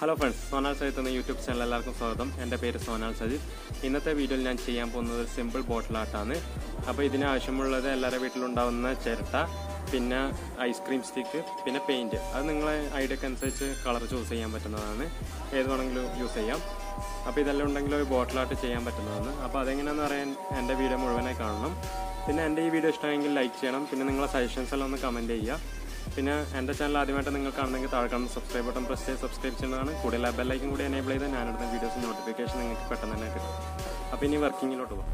hello friends സോനാൽ Sajith എന്ന YouTube channel എല്ലാവർക്കും സ്വാഗതം എൻ്റെ പേര് സോനാൽ സജിത്ത് ഇന്നത്തെ വീഡിയോയിൽ ഞാൻ ചെയ്യാൻ പോകുന്നത് ഒരു സിമ്പിൾ ബോട്ടിൽ ആർട്ടാണ് അപ്പോൾ ഇതിന് ആവശ്യമുള്ളത് എല്ലാവരുടെ വീട്ടിലുണ്ടാവുന്ന ചിരട്ട പിന്നെ ഐസ്ക്രീം സ്റ്റിക്ക് പിന്നെ പെയിൻറ്റ് അത് നിങ്ങളെ ഐഡിയക്ക് അനുസരിച്ച് കളർ ചൂസ് ചെയ്യാൻ പറ്റുന്നതാണ് ഏത് വേണമെങ്കിലും യൂസ് ചെയ്യാം അപ്പോൾ ഇതെല്ലാം ഉണ്ടെങ്കിൽ ഒരു ബോട്ടിൽ ആർട്ട് ചെയ്യാൻ പറ്റുന്നതാണ് അപ്പോൾ അതെങ്ങനെയാണെന്ന് പറയാൻ എൻ്റെ വീഡിയോ മുഴുവനായി കാണണം പിന്നെ എൻ്റെ ഈ വീഡിയോ ഇഷ്ടമെങ്കിൽ ലൈക്ക് ചെയ്യണം പിന്നെ നിങ്ങളെ സജഷൻസ് എല്ലാം ഒന്ന് കമൻറ്റ് ചെയ്യുക പിന്നെ എൻ്റെ ചാനൽ ആദ്യമായിട്ട് നിങ്ങൾ കാണുന്നെങ്കിൽ താഴെ കാണുന്ന സബ്സ്ക്രൈബ് ബട്ടൺ പ്രസ് ചെയ്ത് സബ്സ്ക്രൈബ് ചെയ്യുന്നതാണ് കൂടുതൽ ആ ബെല്ലൈക്കും കൂടി എനേബിൾ ചെയ്താൽ ഞാനെടുത്ത വീഡിയോസ് നോട്ടിഫിക്കേഷൻ നിങ്ങൾക്ക് പെട്ടെന്ന് തന്നെ കിട്ടും അപ്പോൾ ഇനി വർക്കിങ്ങിലോട്ട് പോകാം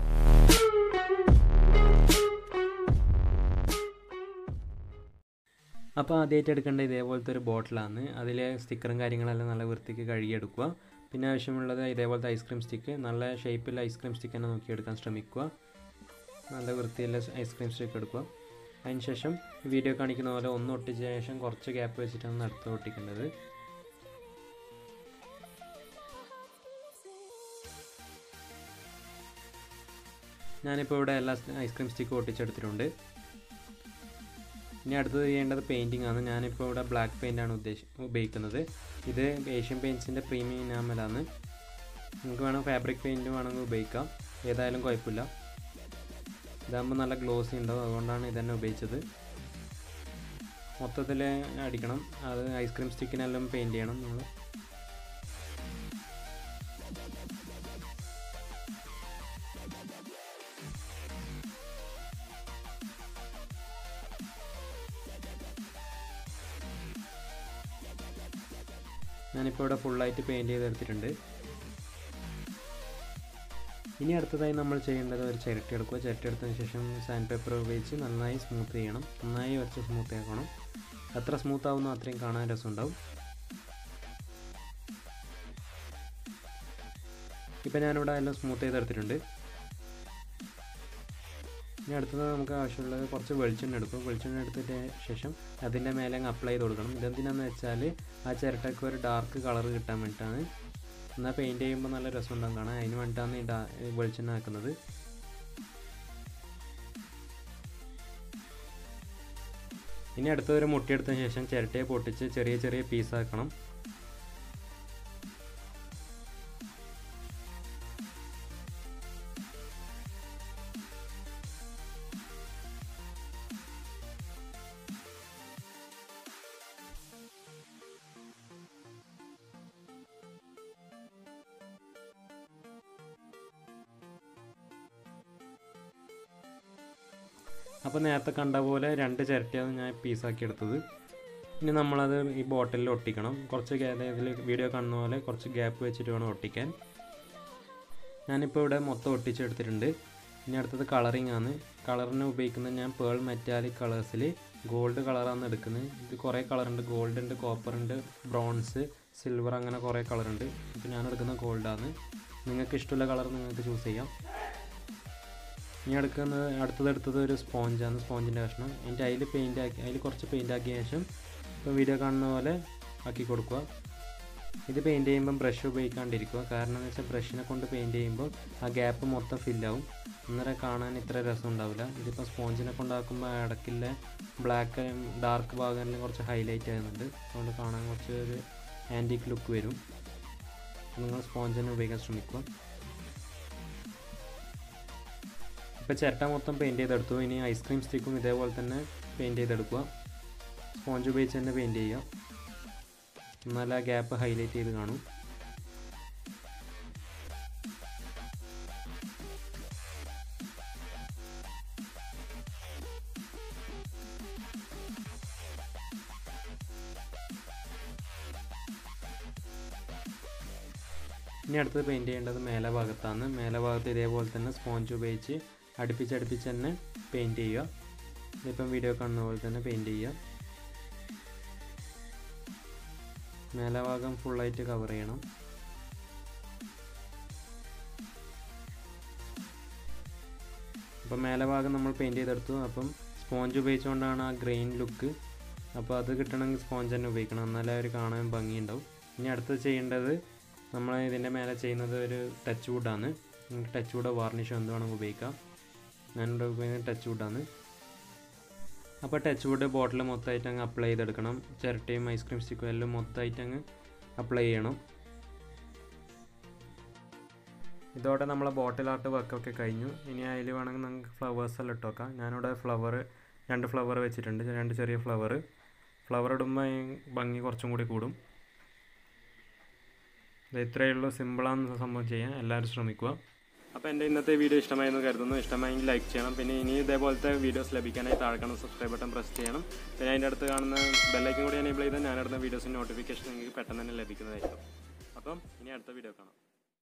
അപ്പോൾ ആദ്യമായിട്ട് എടുക്കേണ്ട ഇതേപോലത്തെ ഒരു ബോട്ടിലാണ് അതിലെ സ്റ്റിക്കറും കാര്യങ്ങളെല്ലാം നല്ല വൃത്തിക്ക് കഴുകിയെടുക്കുക പിന്നെ ആവശ്യമുള്ളത് ഇതേപോലത്തെ ഐസ്ക്രീം സ്റ്റിക്ക് നല്ല ഷേപ്പിൽ ഐസ്ക്രീം സ്റ്റിക്ക് തന്നെ നോക്കിയെടുക്കാൻ ശ്രമിക്കുക നല്ല വൃത്തിയുള്ള ഐസ്ക്രീം സ്റ്റിക്ക് എടുക്കുക അതിനുശേഷം വീഡിയോ കാണിക്കുന്ന പോലെ ഒന്ന് ഒട്ടിച്ച ശേഷം കുറച്ച് ഗ്യാപ്പ് വെച്ചിട്ടാണ് അടുത്ത് ഒട്ടിക്കേണ്ടത് ഞാനിപ്പോൾ ഇവിടെ എല്ലാ ഐസ്ക്രീം സ്റ്റിക്കും ഒട്ടിച്ചെടുത്തിട്ടുണ്ട് ഇനി അടുത്തത് ചെയ്യേണ്ടത് പെയിൻറ്റിംഗ് ആണ് ഞാനിപ്പോൾ ഇവിടെ ബ്ലാക്ക് പെയിൻ്റ് ആണ് ഉദ്ദേശി ഉപയോഗിക്കുന്നത് ഇത് ഏഷ്യൻ പെയിൻറ്റ്സിൻ്റെ പ്രീമിയം ഇനാമലാണ് നിങ്ങൾക്ക് വേണം ഫാബ്രിക് പെയിൻറ്റ് വേണമെങ്കിൽ ഉപയോഗിക്കാം ഏതായാലും കുഴപ്പമില്ല ഇതാകുമ്പോൾ നല്ല ഗ്ലോസി ഉണ്ടാവും അതുകൊണ്ടാണ് ഇതന്നെ ഉപയോഗിച്ചത് മൊത്തത്തിൽ അടിക്കണം അത് ഐസ്ക്രീം സ്റ്റിക്കിനെല്ലാം പെയിൻറ്റ് ചെയ്യണം നമ്മൾ ഞാനിപ്പോൾ ഇവിടെ ഫുള്ളായിട്ട് പെയിൻറ്റ് ചെയ്തെടുത്തിട്ടുണ്ട് ഇനി അടുത്തതായി നമ്മൾ ചെയ്യേണ്ടത് ഒരു ചിരട്ടി എടുക്കുക ചിരട്ടി എടുത്തതിന് ശേഷം സാൻഡ് പേപ്പർ ഉപയോഗിച്ച് നന്നായി സ്മൂത്ത് ചെയ്യണം നന്നായി വരച്ച് സ്മൂത്ത് ആക്കണം എത്ര സ്മൂത്ത് ആവുന്നോ അത്രയും കാണാൻ രസമുണ്ടാവും ഇപ്പം ഞാനിവിടെ എല്ലാം സ്മൂത്ത് ചെയ്തെടുത്തിട്ടുണ്ട് ഇനി അടുത്തത് നമുക്ക് ആവശ്യമുള്ളത് കുറച്ച് വെളിച്ചെണ്ണ എടുക്കും വെളിച്ചെണ്ണ എടുത്തതിന് ശേഷം അതിൻ്റെ മേലെ അങ്ങ് അപ്ലൈ ചെയ്ത് കൊടുക്കണം ഇതെന്തിനാന്ന് വെച്ചാൽ ആ ചിരട്ടയ്ക്ക് ഒരു ഡാർക്ക് കളർ കിട്ടാൻ വേണ്ടിയിട്ടാണ് എന്നാൽ പെയിൻറ്റ് ചെയ്യുമ്പോൾ നല്ല രസം ഉണ്ടാകും കാണാൻ അതിന് വേണ്ടിയിട്ടാണ് ഈ ഡാ വെളിച്ചെണ്ണ ആക്കുന്നത് ഇനി അടുത്തൊരു മുട്ടിയെടുത്തതിന് ശേഷം ചിരട്ടയെ പൊട്ടിച്ച് ചെറിയ ചെറിയ പീസാക്കണം അപ്പോൾ നേരത്തെ കണ്ട പോലെ രണ്ട് ചിരട്ടയാണ് ഞാൻ പീസാക്കി എടുത്തത് ഇനി നമ്മളത് ഈ ബോട്ടിലിൽ ഒട്ടിക്കണം കുറച്ച് ഇതിൽ വീഡിയോ കാണുന്ന പോലെ കുറച്ച് ഗ്യാപ്പ് വെച്ചിട്ട് വേണം ഒട്ടിക്കാൻ ഞാനിപ്പോൾ ഇവിടെ മൊത്തം ഒട്ടിച്ചെടുത്തിട്ടുണ്ട് ഇനി അടുത്തത് കളറിങ് ആണ് കളറിന് ഉപയോഗിക്കുന്നത് ഞാൻ പേൾ മെറ്റാലിക് കളേഴ്സിൽ ഗോൾഡ് കളറാണ് എടുക്കുന്നത് ഇത് കുറേ കളറുണ്ട് ഗോൾഡ് ഉണ്ട് കോപ്പർ ഉണ്ട് ബ്രോൺസ് സിൽവർ അങ്ങനെ കുറേ കളറുണ്ട് ഇപ്പോൾ ഞാൻ എടുക്കുന്ന ഗോൾഡാണ് നിങ്ങൾക്ക് ഇഷ്ടമുള്ള കളർ നിങ്ങൾക്ക് ചൂസ് ചെയ്യാം ഇനി എടുക്കുന്നത് അടുത്തത് എടുത്തത് ഒരു സ്പോഞ്ചാണ് സ്പോഞ്ചിൻ്റെ കഷ്ണം എന്നിട്ട് അതിൽ പെയിൻ്റ് ആക്കി അതിൽ കുറച്ച് പെയിൻ്റ് ആക്കിയ ശേഷം ഇപ്പോൾ വീഡിയോ കാണുന്ന പോലെ ആക്കി കൊടുക്കുക ഇത് പെയിൻറ്റ് ചെയ്യുമ്പം ബ്രഷ് ഉപയോഗിക്കാണ്ടിരിക്കുക കാരണം എന്ന് വെച്ചാൽ ബ്രഷിനെ കൊണ്ട് പെയിൻറ്റ് ചെയ്യുമ്പോൾ ആ ഗ്യാപ്പ് മൊത്തം ഫില്ലാവും അന്നേരം കാണാൻ ഇത്ര രസം ഉണ്ടാവില്ല ഇതിപ്പോൾ സ്പോഞ്ചിനെ കൊണ്ടാക്കുമ്പോൾ ഇടയ്ക്കില്ല ബ്ലാക്ക് ഡാർക്ക് ഭാഗമെല്ലാം കുറച്ച് ഹൈലൈറ്റ് ആകുന്നുണ്ട് അതുകൊണ്ട് കാണാൻ കുറച്ച് ഒരു ആൻറ്റിക് ലുക്ക് വരും നിങ്ങൾ സ്പോഞ്ചിനെ ഉപയോഗിക്കാൻ ശ്രമിക്കുക ഇപ്പോൾ ചിരട്ട മൊത്തം പെയിൻറ്റ് ചെയ്തെടുത്തു ഇനി ഐസ്ക്രീം സ്റ്റിക്കും ഇതേപോലെ തന്നെ പെയിൻറ്റ് ചെയ്തെടുക്കുക സ്പോഞ്ച് ഉപയോഗിച്ച് തന്നെ പെയിൻറ്റ് ചെയ്യുക എന്നാൽ ആ ഗ്യാപ്പ് ഹൈലൈറ്റ് ചെയ്ത് കാണും ഇനി അടുത്തത് പെയിൻറ്റ് ചെയ്യേണ്ടത് മേലെ ഭാഗത്താണ് മേലെ ഭാഗത്ത് ഇതേപോലെ തന്നെ സ്പോഞ്ച് ഉപയോഗിച്ച് അടുപ്പിച്ചടുപ്പിച്ച് തന്നെ പെയിൻറ്റ് ചെയ്യുക ഇതിപ്പം വീഡിയോ കാണുന്ന പോലെ തന്നെ പെയിൻറ്റ് ചെയ്യുക മേലെ ഭാഗം ഫുള്ളായിട്ട് കവർ ചെയ്യണം അപ്പം മേലെ ഭാഗം നമ്മൾ പെയിൻറ്റ് ചെയ്തെടുത്തു അപ്പം സ്പോഞ്ച് ഉപയോഗിച്ചുകൊണ്ടാണ് ആ ഗ്രെയിൻ ലുക്ക് അപ്പോൾ അത് കിട്ടണമെങ്കിൽ സ്പോഞ്ച് തന്നെ ഉപയോഗിക്കണം എന്നാലേ അവർ കാണാൻ ഭംഗിയുണ്ടാവും ഇനി അടുത്തത് ചെയ്യേണ്ടത് നമ്മൾ ഇതിൻ്റെ മേലെ ചെയ്യുന്നത് ഒരു ടച്ച് വുഡാണ് ടച്ച് വുഡ് വാർണിഷോ എന്ത് വേണമെങ്കിൽ ഉപയോഗിക്കാം ഞാനിവിടെ ഉപയോഗിക്കുന്നത് ടച്ച് വുഡാണ് അപ്പോൾ ടച്ച് വുഡ് ബോട്ടിൽ മൊത്തമായിട്ട് അങ്ങ് അപ്ലൈ ചെയ്തെടുക്കണം ചിരട്ടയും ഐസ്ക്രീം സ്റ്റിക്കും എല്ലാം മൊത്തമായിട്ട് അങ്ങ് അപ്ലൈ ചെയ്യണം ഇതോടെ നമ്മളെ ബോട്ടിൽ ആർട്ട് വർക്കൊക്കെ കഴിഞ്ഞു ഇനി അതിൽ വേണമെങ്കിൽ നമുക്ക് ഫ്ലവേഴ്സ് എല്ലാം ഇട്ട് വെക്കാം ഞാനിവിടെ ഫ്ലവർ രണ്ട് ഫ്ലവർ വെച്ചിട്ടുണ്ട് രണ്ട് ചെറിയ ഫ്ലവർ ഫ്ലവർ ഇടുമ്പോൾ ഭംഗി കുറച്ചും കൂടി കൂടും ഇത് ഇത്രയേ ഉള്ളൂ സിമ്പിളാണെന്ന് സംഭവം ചെയ്യാൻ എല്ലാവരും ശ്രമിക്കുക അപ്പോൾ എൻ്റെ ഇന്നത്തെ വീഡിയോ ഇഷ്ടമായെന്ന് കരുതുന്നു ഇഷ്ടമായെങ്കിൽ ലൈക്ക് ചെയ്യണം പിന്നെ ഇനി ഇതേപോലത്തെ വീഡിയോസ് ലഭിക്കാനായി താഴെ കാണുന്ന സബ്സ്ക്രൈബ് ബട്ടൺ പ്രസ് ചെയ്യണം പിന്നെ അതിൻ്റെ അടുത്ത് കാണുന്ന ബെല്ലൈക്കും കൂടി എനേബിൾ ചെയ്താൽ ഞാനിടുന്ന വീഡിയോസിൻ്റെ നോട്ടിഫിക്കേഷൻ നിങ്ങൾക്ക് പെട്ടെന്ന് തന്നെ ലഭിക്കുന്നതായിരിക്കും അപ്പം ഇനി അടുത്ത വീഡിയോ കാണാം